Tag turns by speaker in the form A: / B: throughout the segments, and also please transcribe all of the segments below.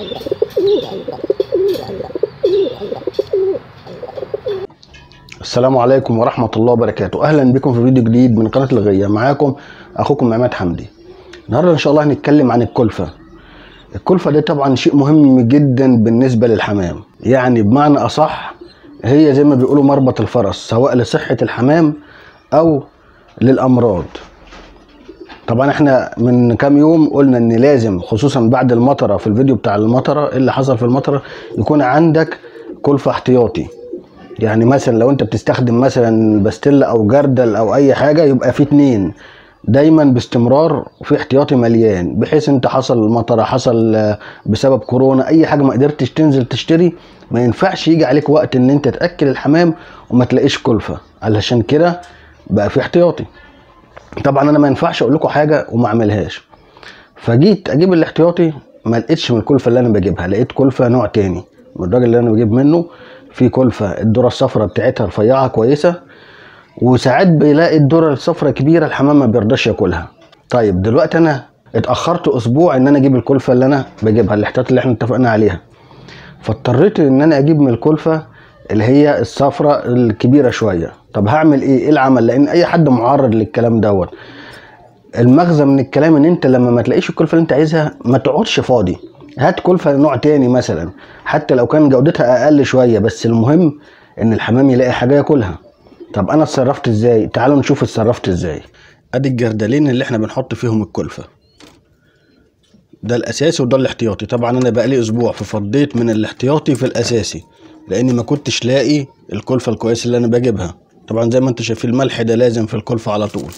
A: السلام عليكم ورحمة الله وبركاته أهلا بكم في فيديو جديد من قناة الغية معاكم أخوكم عماد حمدي النهاردة إن شاء الله هنتكلم عن الكلفة الكلفة دي طبعا شيء مهم جدا بالنسبة للحمام يعني بمعنى أصح هي زي ما بيقولوا مربط الفرس سواء لصحة الحمام أو للأمراض طبعا احنا من كام يوم قلنا ان لازم خصوصا بعد المطره في الفيديو بتاع المطره إيه اللي حصل في المطره يكون عندك كلفة احتياطي يعني مثلا لو انت بتستخدم مثلا باستيلا او جردل او اي حاجه يبقى في اتنين دايما باستمرار في احتياطي مليان بحيث انت حصل مطره حصل آه، بسبب كورونا اي حاجه ما قدرتش تنزل تشتري ما ينفعش يجي عليك وقت ان انت تاكل الحمام وما تلاقيش كلفه علشان كده بقى في احتياطي طبعا انا ما ينفعش اقول لكم حاجه وما اعملهاش فجيت اجيب الاحتياطي ما لقيتش من الكلفه اللي انا بجيبها لقيت كلفه نوع تاني من الراجل اللي انا بجيب منه في كلفه الذره الصفراء بتاعتها رفيعه كويسه وساعات بيلاقي الذره الصفراء كبيره الحمام ما بيرضاش ياكلها طيب دلوقتي انا اتاخرت اسبوع ان انا اجيب الكلفه اللي انا بجيبها الاحتياط اللي احنا اتفقنا عليها فاضطريت ان انا اجيب من الكلفه اللي هي الصفراء الكبيره شويه طب هعمل ايه ايه العمل لان اي حد معرض للكلام دوت المغزى من الكلام ان انت لما ما تلاقيش الكلفه اللي انت عايزها ما تقعدش فاضي هات كلفه نوع تاني مثلا حتى لو كان جودتها اقل شويه بس المهم ان الحمام يلاقي حاجه ياكلها طب انا اتصرفت ازاي تعالوا نشوف اتصرفت ازاي ادي الجردلين اللي احنا بنحط فيهم الكلفه ده الاساسي وده الاحتياطي طبعا انا بقالي اسبوع ففضيت من الاحتياطي في الاساسي لاني ما كنتش لاقي الكلفه الكويسه اللي انا بجيبها طبعا زي ما انتم شايفين الملح ده لازم في الكلفه على طول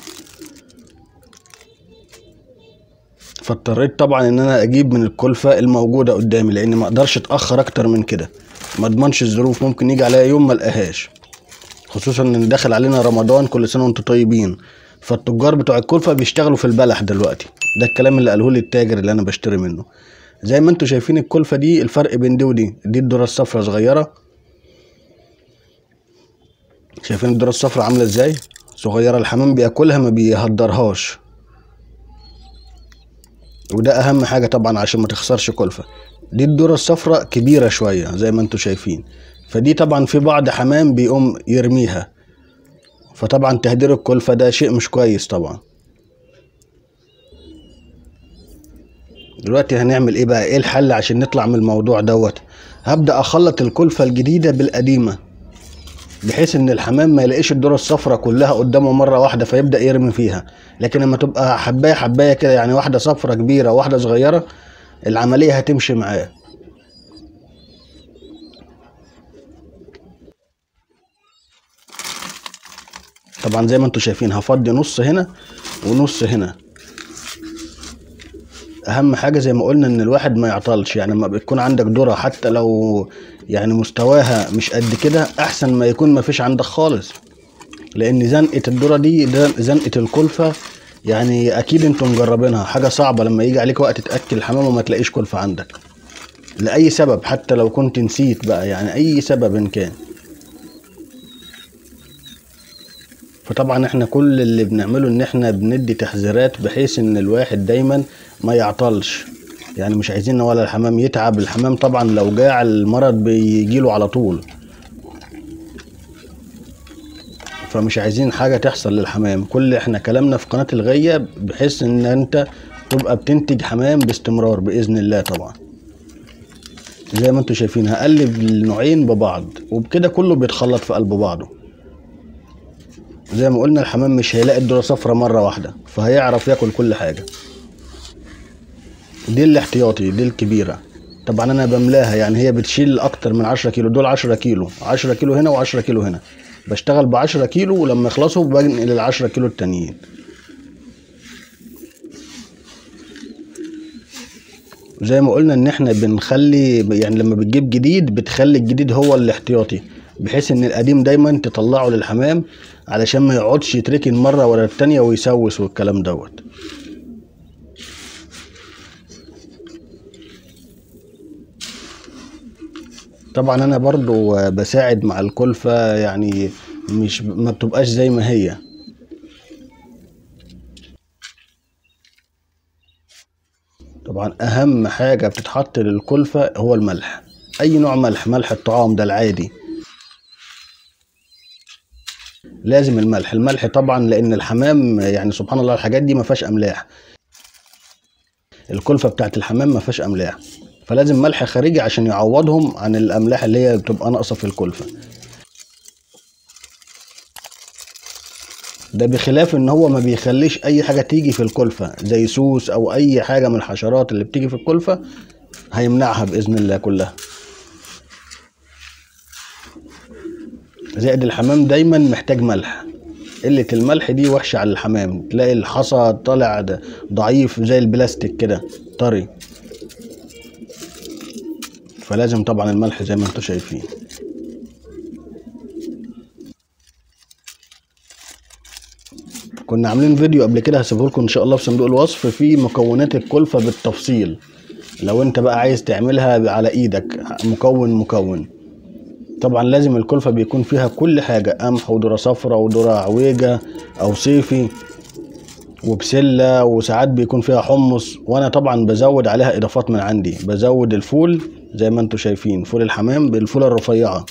A: فاضطريت طبعا ان انا اجيب من الكلفه الموجوده قدامي لان ما اقدرش اتاخر اكتر من كده ما اضمنش الظروف ممكن يجي عليا يوم ما القاهاش خصوصا ان داخل علينا رمضان كل سنه وانتم طيبين فالتجار بتوع الكلفه بيشتغلوا في البلح دلوقتي ده الكلام اللي قاله لي التاجر اللي انا بشتري منه زي ما انتم شايفين الكلفه دي الفرق بين دي ودي دي الذره الصفراء صغيره شايفين الذره الصفراء عامله ازاي صغيره الحمام بياكلها ما بيهدرهاش وده اهم حاجه طبعا عشان ما تخسرش كلفه دي الذره الصفراء كبيره شويه زي ما انتم شايفين فدي طبعا في بعض حمام بيقوم يرميها فطبعا تهدير الكلفه ده شيء مش كويس طبعا دلوقتي هنعمل ايه بقى ايه الحل عشان نطلع من الموضوع دوت هبدا اخلط الكلفه الجديده بالقديمه بحيث ان الحمام ما يلاقيش الذره الصفراء كلها قدامه مره واحده فيبدا يرمي فيها لكن لما تبقى حبايه حبايه كده يعني واحده صفراء كبيره واحده صغيره العمليه هتمشي معاه طبعا زي ما انتم شايفين هفضي نص هنا ونص هنا اهم حاجه زي ما قلنا ان الواحد ما يعطلش يعني لما بتكون عندك ذره حتى لو يعني مستواها مش قد كده احسن ما يكون ما فيش عندك خالص لان زنقه الذره دي ده زنقه الكلفه يعني اكيد انتم مجربينها حاجه صعبه لما يجي عليك وقت تاكل الحمام وما تلاقيش كلفه عندك لاي سبب حتى لو كنت نسيت بقى يعني اي سبب إن كان فطبعا احنا كل اللي بنعمله ان احنا بندي تحذيرات بحيث ان الواحد دايما ما يعطلش يعني مش عايزين ولا الحمام يتعب الحمام طبعا لو جاع المرض بيجيله على طول فمش عايزين حاجة تحصل للحمام كل احنا كلامنا في قناة الغية بحيث ان انت تبقى بتنتج حمام باستمرار بإذن الله طبعا زي ما انتم شايفين هقلب النوعين ببعض وبكده كله بيتخلط في قلب بعضه زي ما قلنا الحمام مش هيلاقي الذرة صفرا مرة واحدة فهيعرف ياكل كل حاجة دي الاحتياطي دي الكبيرة طبعا انا بملاها يعني هي بتشيل اكتر من 10 كيلو دول 10 كيلو 10 كيلو هنا و10 كيلو هنا بشتغل ب 10 كيلو ولما يخلصوا بنقل ال 10 كيلو التانيين زي ما قلنا ان احنا بنخلي يعني لما بتجيب جديد بتخلي الجديد هو الاحتياطي بحيث ان القديم دايما تطلعه للحمام علشان ما يقعدش يتركن مره ورا التانية ويسوس والكلام دوت طبعا انا برضو بساعد مع الكلفة يعني مش ما بتبقاش زي ما هي طبعا طبعا اهم حاجه بتتحط للكلفه هو الملح اي نوع ملح ملح الطعام ده العادي لازم الملح الملح طبعا لان الحمام يعني سبحان الله الحاجات دي ما فيهاش املاح الكلفه بتاعت الحمام ما فيهاش املاح فلازم ملح خارجي عشان يعوضهم عن الاملاح اللي هي بتبقى ناقصه في الكلفه ده بخلاف ان هو ما بيخليش اي حاجه تيجي في الكلفه زي سوس او اي حاجه من الحشرات اللي بتيجي في الكلفه هيمنعها باذن الله كلها زائد الحمام دايما محتاج ملح قلة الملح دي وحشة على الحمام تلاقي الحصى طالع د- ضعيف زي البلاستيك كده طري فلازم طبعا الملح زي ما انتم شايفين كنا عاملين فيديو قبل كده هسيبه لكم ان شاء الله في صندوق الوصف فيه مكونات الكلفة بالتفصيل لو انت بقى عايز تعملها على ايدك مكون مكون طبعا لازم الكلفة بيكون فيها كل حاجة قمح وذرة صفرا وذرة عويجة أو صيفي وبسلة وساعات بيكون فيها حمص وأنا طبعا بزود عليها إضافات من عندي بزود الفول زي ما انتم شايفين فول الحمام بالفولة الرفيعة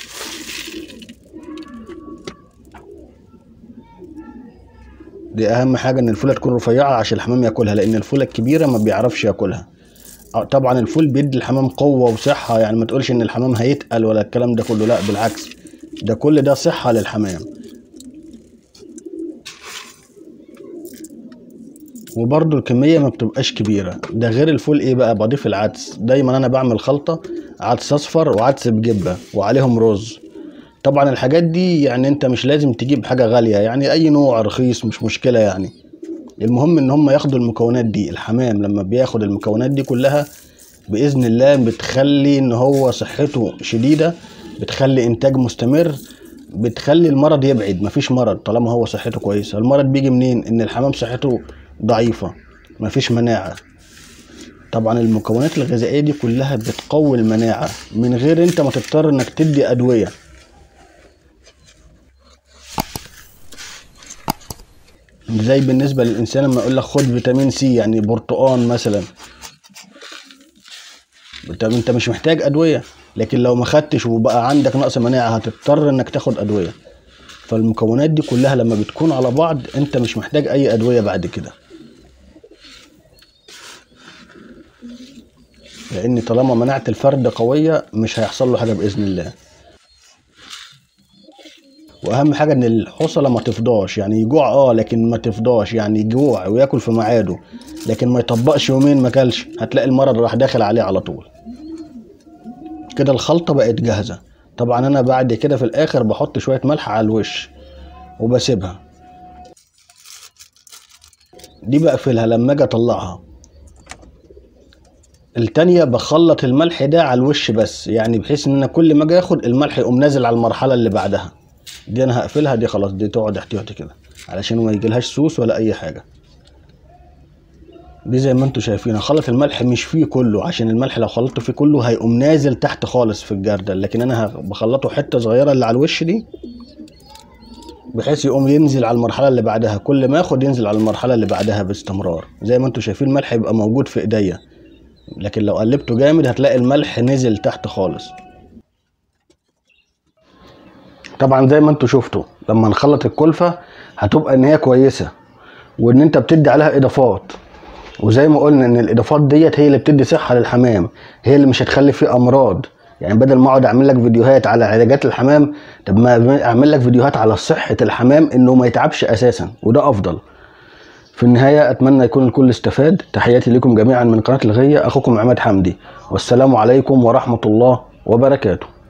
A: دي أهم حاجة إن الفولة تكون رفيعة عشان الحمام ياكلها لأن الفولة الكبيرة ما بيعرفش ياكلها آه، طبعا الفول بيدي الحمام قوة وصحة يعني ما تقولش ان الحمام هيتقل ولا الكلام ده كله لا بالعكس ده كل ده صحة للحمام وبرضو الكمية ما بتبقاش كبيرة ده غير الفول ايه بقى بضيف العدس دايما انا بعمل خلطة عدس اصفر وعدس بجبة وعليهم رز طبعا الحاجات دي يعني انت مش لازم تجيب حاجة غالية يعني اي نوع رخيص مش مشكلة يعني المهم ان هم ياخدوا المكونات دي الحمام لما بياخد المكونات دي كلها باذن الله بتخلي ان هو صحته شديده بتخلي انتاج مستمر بتخلي المرض يبعد مفيش مرض طالما هو صحته كويسه المرض بيجي منين ان الحمام صحته ضعيفه مفيش مناعه طبعا المكونات الغذائيه دي كلها بتقوي المناعه من غير انت ما تضطر انك تدي ادويه زي بالنسبه للانسان لما يقول لك خد فيتامين سي يعني برتقان مثلا انت انت مش محتاج ادويه لكن لو ما خدتش وبقى عندك نقص مناعه هتضطر انك تاخد ادويه فالمكونات دي كلها لما بتكون على بعض انت مش محتاج اي ادويه بعد كده لان طالما مناعه الفرد قويه مش هيحصل له حاجه باذن الله واهم حاجه ان الحصله ما تفضاش يعني يجوع اه لكن ما تفضاش يعني يجوع وياكل في ميعاده لكن ما يطبقش يومين ما كلش هتلاقي المرض راح داخل عليه على طول كده الخلطه بقت جاهزه طبعا انا بعد كده في الاخر بحط شويه ملح على الوش وبسيبها دي بقفلها لما اجي اطلعها التانية بخلط الملح ده على الوش بس يعني بحيث ان انا كل ما اجي اخد الملح يقوم نازل على المرحله اللي بعدها دي انا هقفلها دي خلاص دي تقعد احتياطي كده علشان ما يجيلهاش سوس ولا اي حاجه دي زي ما انتم شايفين هخلط الملح مش فيه كله عشان الملح لو خلطته فيه كله هيقوم نازل تحت خالص في الجردل لكن انا ه- بخلطه حته صغيره اللي على الوش دي بحيث يقوم ينزل على المرحله اللي بعدها كل ما اخد ينزل على المرحله اللي بعدها باستمرار زي ما انتم شايفين الملح يبقى موجود في ايديا لكن لو قلبته جامد هتلاقي الملح نزل تحت خالص طبعا زي ما انتم شفتوا لما نخلط الكلفه هتبقى ان هي كويسه وان انت بتدي عليها اضافات وزي ما قلنا ان الاضافات ديت هي اللي بتدي صحه للحمام هي اللي مش هتخلي فيه امراض يعني بدل ما اقعد اعمل لك فيديوهات على علاجات الحمام طب ما اعمل لك فيديوهات على صحه الحمام انه ما يتعبش اساسا وده افضل في النهاية أتمنى يكون الكل استفاد تحياتي لكم جميعا من قناة الغية أخوكم عماد حمدي والسلام عليكم ورحمة الله وبركاته